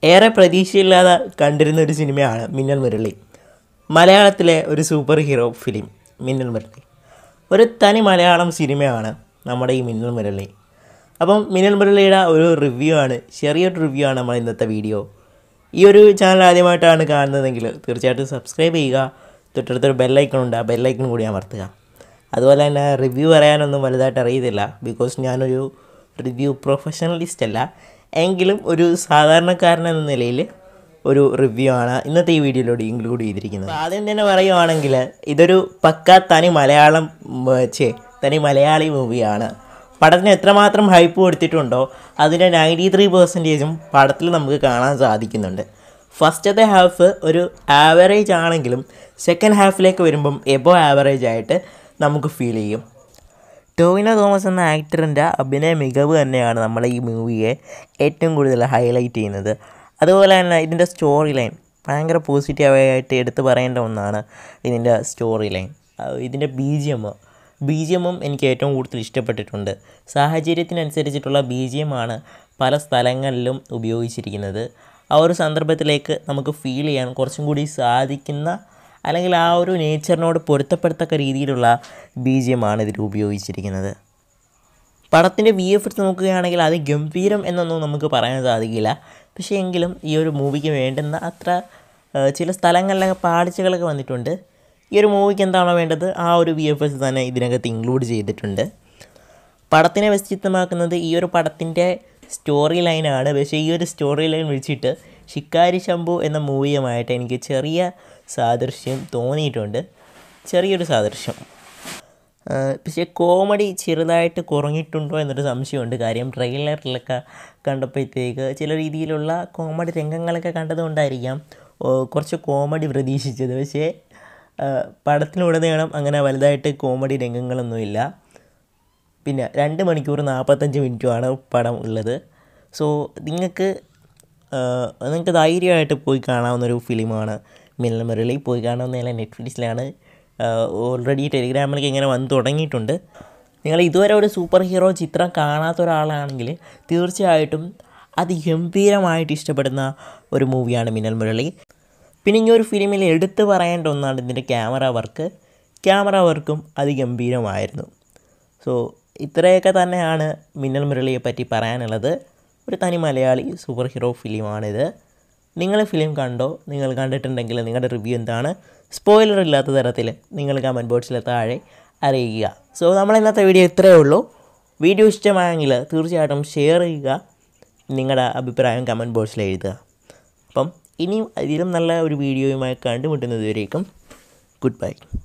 ഏറെ പ്രതീക്ഷയില്ലാതെ കണ്ടിരുന്ന ഒരു സിനിമയാണ് മിന്നൽ മുരളി മലയാളത്തിലെ ഒരു സൂപ്പർ ഹീറോ ഫിലിം മിന്നൽ മുരളി ഒരു തനി മലയാളം സിനിമയാണ് നമ്മുടെ ഈ മിന്നൽ മുരളി അപ്പം മിന്നൽ മുരളിയുടെ ഒരു റിവ്യൂ ആണ് ചെറിയൊരു റിവ്യൂ ആണ് നമ്മൾ ഇന്നത്തെ വീഡിയോ ഈ ഒരു ചാനൽ ആദ്യമായിട്ടാണ് കാണുന്നതെങ്കിൽ തീർച്ചയായിട്ടും സബ്സ്ക്രൈബ് ചെയ്യുക തൊട്ടടുത്തൊരു ബെല്ലൈക്കൺ ഉണ്ട് ആ ബെല്ലൈക്കൺ കൂടി അമർത്തുക അതുപോലെ തന്നെ റിവ്യൂ പറയാനൊന്നും വലുതായിട്ട് അറിയത്തില്ല ബിക്കോസ് ഞാനൊരു റിവ്യൂ പ്രൊഫഷണലിസ്റ്റ് അല്ല എങ്കിലും ഒരു സാധാരണക്കാരൻ എന്ന നിലയിൽ ഒരു റിവ്യൂ ആണ് ഇന്നത്തെ ഈ വീഡിയോയിലൂടെ ഇൻക്ലൂഡ് ചെയ്തിരിക്കുന്നത് അപ്പോൾ ആദ്യം തന്നെ പറയുവാണെങ്കിൽ ഇതൊരു പക്ക തനി മലയാളം ചേ തനി മലയാളി മൂവിയാണ് പടത്തിന് എത്രമാത്രം ഹൈപ്പ് കൊടുത്തിട്ടുണ്ടോ അതിൻ്റെ നയൻറ്റി ത്രീ പെർസെൻറ്റേജും പടത്തിൽ നമുക്ക് കാണാൻ സാധിക്കുന്നുണ്ട് ഫസ്റ്റത്തെ ഹാഫ് ഒരു ആവറേജ് ആണെങ്കിലും സെക്കൻഡ് ഹാഫിലേക്ക് വരുമ്പം എബോ ആവറേജ് ആയിട്ട് നമുക്ക് ഫീൽ ചെയ്യും ടോവിനോ തോമസ് എന്ന ആക്ടറിൻ്റെ അഭിനയ മികവ് തന്നെയാണ് നമ്മളെ ഈ മൂവിയെ ഏറ്റവും കൂടുതൽ ഹൈലൈറ്റ് ചെയ്യുന്നത് അതുപോലെ തന്നെ ഇതിൻ്റെ സ്റ്റോറി ലൈൻ ഭയങ്കര പോസിറ്റീവായിട്ട് എടുത്തു പറയേണ്ട ഒന്നാണ് ഇതിൻ്റെ സ്റ്റോറി ലൈൻ ഇതിൻ്റെ B G M B G എമ്മും എനിക്ക് ഏറ്റവും കൂടുതൽ ഇഷ്ടപ്പെട്ടിട്ടുണ്ട് സാഹചര്യത്തിനനുസരിച്ചിട്ടുള്ള ബി ജി എം ആണ് പല സ്ഥലങ്ങളിലും ഉപയോഗിച്ചിരിക്കുന്നത് ആ ഒരു സന്ദർഭത്തിലേക്ക് നമുക്ക് ഫീൽ ചെയ്യാൻ കുറച്ചും കൂടി സാധിക്കുന്ന അല്ലെങ്കിൽ ആ ഒരു നേച്ചറിനോട് പൊരുത്തപ്പെടത്തക്ക രീതിയിലുള്ള ബി ജി എം ആണ് ഇതിൽ ഉപയോഗിച്ചിരിക്കുന്നത് പടത്തിൻ്റെ വി എഫ് എക്സ് നോക്കുകയാണെങ്കിൽ അത് ഗംഭീരം എന്നൊന്നും നമുക്ക് പറയാൻ സാധിക്കില്ല പക്ഷേ എങ്കിലും ഈ ഒരു മൂവിക്ക് വേണ്ടുന്ന അത്ര ആ, ചില സ്ഥലങ്ങളിലൊക്കെ പാളിച്ചകളൊക്കെ വന്നിട്ടുണ്ട് ഈ ഒരു മൂവിക്ക് എന്താണോ വേണ്ടത് ആ ഒരു വി എഫ് എക്സ് തന്നെ ഇതിനകത്ത് ഇൻക്ലൂഡ് ചെയ്തിട്ടുണ്ട് പടത്തിനെ വ്യത്യസ്തമാക്കുന്നത് ഈ ഒരു പടത്തിൻ്റെ സ്റ്റോറി ലൈനാണ് പക്ഷേ ഈ ഒരു സ്റ്റോറി ലൈൻ വെച്ചിട്ട് ഷിക്കാരി ശംഭു എന്ന മൂവിയുമായിട്ട് എനിക്ക് ചെറിയ സാദൃശ്യം തോന്നിയിട്ടുണ്ട് ചെറിയൊരു സാദൃശ്യം ആ, പക്ഷേ കോമഡി ചെറുതായിട്ട് കുറഞ്ഞിട്ടുണ്ടോ എന്നൊരു സംശയമുണ്ട് കാര്യം ട്രെയിലറിലൊക്കെ കണ്ടപ്പോഴത്തേക്ക് ചില രീതിയിലുള്ള കോമഡി രംഗങ്ങളൊക്കെ കണ്ടതുകൊണ്ടായിരിക്കാം ഓ, കുറച്ച് കോമഡി പ്രതീക്ഷിച്ചത് പക്ഷേ ആ, പടത്തിലുടനീളം അങ്ങനെ വലുതായിട്ട് കോമഡി രംഗങ്ങളൊന്നുമില്ല പിന്നെ രണ്ട് മണിക്കൂർ നാൽപ്പത്തഞ്ച് മിനിറ്റുമാണ് പടം ഉള്ളത് സോ നിങ്ങൾക്ക് നിങ്ങൾക്ക് ധൈര്യമായിട്ട് പോയി കാണാവുന്ന ഒരു ഫിലിമാണ് മിന്നൽ മുരളി പോയി കാണാവുന്നതല്ല നെറ്റ്ഫ്ലിക്സിലാണ് ഓൾറെഡി ടെലിഗ്രാമിലേക്ക് ഇങ്ങനെ വന്ന് തുടങ്ങിയിട്ടുണ്ട് നിങ്ങൾ ഇതുവരെ ഒരു സൂപ്പർ ഹീറോ ചിത്രം കാണാത്ത ഒരാളാണെങ്കിൽ തീർച്ചയായിട്ടും അതിഗംഭീരമായിട്ട് ഇഷ്ടപ്പെടുന്ന ഒരു മൂവിയാണ് മിന്നൽ മുരളി പിന്നെ ഈ ഒരു ഫിലിമിൽ എടുത്തു പറയേണ്ട ഒന്നാണ് ഇതിൻ്റെ ക്യാമറ വർക്ക് ക്യാമറ വർക്കും അതിഗംഭീരമായിരുന്നു സോ ഇത്രയൊക്കെ തന്നെയാണ് മിന്നൽ മുരളിയെ പറ്റി പറയാനുള്ളത് ഒരു തനി മലയാളി സൂപ്പർ ഹീറോ ഫിലിമാണിത് നിങ്ങൾ ഫിലിം കണ്ടോ നിങ്ങൾ കണ്ടിട്ടുണ്ടെങ്കിൽ നിങ്ങളുടെ റിവ്യൂ എന്താണ് സ്പോയിലർ ഇല്ലാത്ത തരത്തിൽ നിങ്ങൾ കമൻറ്റ് ബോക്സിൽ താഴെ അറിയിക്കുക സോ നമ്മൾ ഇന്നത്തെ വീഡിയോ ഇത്രയേ ഉള്ളൂ വീഡിയോ ഇഷ്ടമായെങ്കിൽ തീർച്ചയായിട്ടും ഷെയർ ചെയ്യുക നിങ്ങളുടെ അഭിപ്രായം കമൻറ്റ് ബോക്സിൽ എഴുതുക അപ്പം ഇനിയും ഇതിലും നല്ല ഒരു വീഡിയോയുമായി കണ്ടുമുട്ടുന്നതുവരേക്കും ഗുഡ് ബൈ